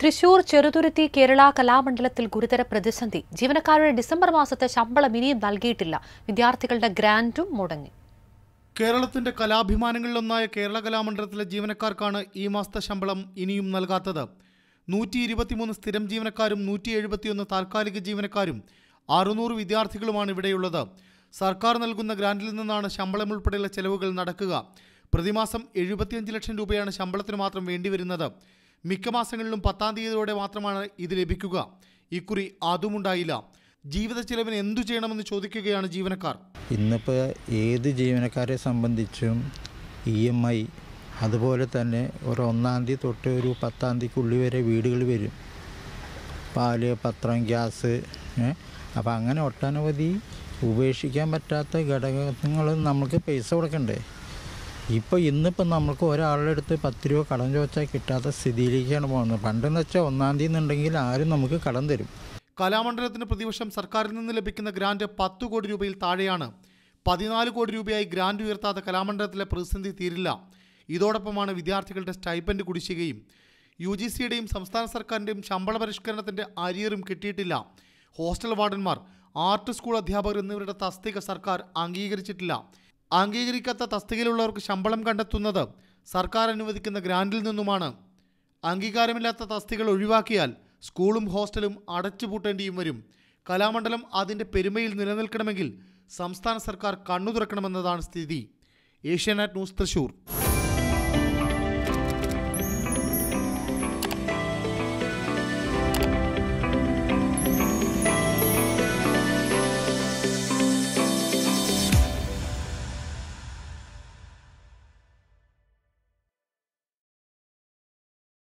തൃശൂർ ചെറുതുരുത്തി കേരള കലാമണ്ഡലത്തിൽ ഗുരുതര പ്രതിസന്ധി ജീവനക്കാരുടെ ഡിസംബർ മാസത്തെ ശമ്പളം ഇനിയും നൽകിയിട്ടില്ല വിദ്യാർത്ഥികളുടെ ഗ്രാന്റും മുടങ്ങി കേരളത്തിന്റെ കലാഭിമാനങ്ങളിലൊന്നായ കേരള കലാമണ്ഡലത്തിലെ ജീവനക്കാർക്കാണ് ഈ മാസത്തെ ശമ്പളം ഇനിയും നൽകാത്തത് നൂറ്റി ഇരുപത്തിമൂന്ന് സ്ഥിരം ജീവനക്കാരും നൂറ്റി എഴുപത്തിയൊന്ന് താൽക്കാലിക ജീവനക്കാരും അറുന്നൂറ് വിദ്യാർത്ഥികളുമാണ് ഇവിടെയുള്ളത് സർക്കാർ നൽകുന്ന ഗ്രാന്റിൽ നിന്നാണ് ശമ്പളം ഉൾപ്പെടെയുള്ള ചെലവുകൾ നടക്കുക പ്രതിമാസം എഴുപത്തിയഞ്ച് ലക്ഷം രൂപയാണ് ശമ്പളത്തിന് മാത്രം വേണ്ടിവരുന്നത് മിക്ക മാസങ്ങളിലും പത്താം തീയതിയോടെ മാത്രമാണ് ഇത് ലഭിക്കുക ഇക്കുറി അതുമുണ്ടായില്ല ജീവിത ചെലവിന് എന്തു ചെയ്യണമെന്ന് ചോദിക്കുകയാണ് ജീവനക്കാർ ഇന്നിപ്പോൾ ഏത് ജീവനക്കാരെ സംബന്ധിച്ചും ഇ എം ഐ അതുപോലെ തന്നെ ഒരു ഒന്നാം തീയതി തൊട്ട് ഒരു പത്താം തീയതിക്കുള്ളിൽ വരെ വീടുകൾ വരും പാല് പത്രം ഗ്യാസ് അപ്പോൾ അങ്ങനെ ഒട്ടനവധി ഉപേക്ഷിക്കാൻ പറ്റാത്ത ഘടകങ്ങൾ നമുക്ക് പൈസ കൊടുക്കണ്ടേ ഇപ്പോൾ ഇന്നിപ്പോൾ നമുക്ക് ഒരാളുടെ അടുത്ത് പത്ത് രൂപ കടം ചോദിച്ചാൽ കിട്ടാത്ത സ്ഥിതിയിലേക്കാണ് പോകുന്നത് പണ്ടെന്ന് വെച്ചാൽ ഒന്നാം തീയതി എന്നുണ്ടെങ്കിൽ ആരും നമുക്ക് കടം തരും കലാമണ്ഡലത്തിന് പ്രതിവർഷം സർക്കാരിൽ നിന്ന് ലഭിക്കുന്ന ഗ്രാന്റ് പത്ത് കോടി രൂപയിൽ താഴെയാണ് പതിനാല് കോടി രൂപയായി ഗ്രാന്റ് ഉയർത്താത്ത കലാമണ്ഡലത്തിലെ പ്രതിസന്ധി തീരില്ല ഇതോടൊപ്പമാണ് വിദ്യാർത്ഥികളുടെ സ്റ്റൈപ്പൻഡ് കുടിശ്ശികയും യു ജി സിയുടെയും സംസ്ഥാന സർക്കാരിൻ്റെയും ശമ്പള പരിഷ്കരണത്തിൻ്റെ അരിയറും കിട്ടിയിട്ടില്ല ഹോസ്റ്റൽ വാർഡന്മാർ ആർട്ട് സ്കൂൾ അധ്യാപകർ എന്നിവരുടെ തസ്തിക സർക്കാർ അംഗീകരിച്ചിട്ടില്ല അംഗീകരിക്കാത്ത തസ്തികയിലുള്ളവർക്ക് ശമ്പളം കണ്ടെത്തുന്നത് സർക്കാർ അനുവദിക്കുന്ന ഗ്രാന്റിൽ നിന്നുമാണ് അംഗീകാരമില്ലാത്ത തസ്തികൾ ഒഴിവാക്കിയാൽ സ്കൂളും ഹോസ്റ്റലും അടച്ചുപൂട്ടേണ്ടിയും വരും കലാമണ്ഡലം അതിൻ്റെ പെരുമയിൽ നിലനിൽക്കണമെങ്കിൽ സംസ്ഥാന സർക്കാർ കണ്ണു തുറക്കണമെന്നതാണ് സ്ഥിതി ഏഷ്യാനെറ്റ് ന്യൂസ് തൃശൂർ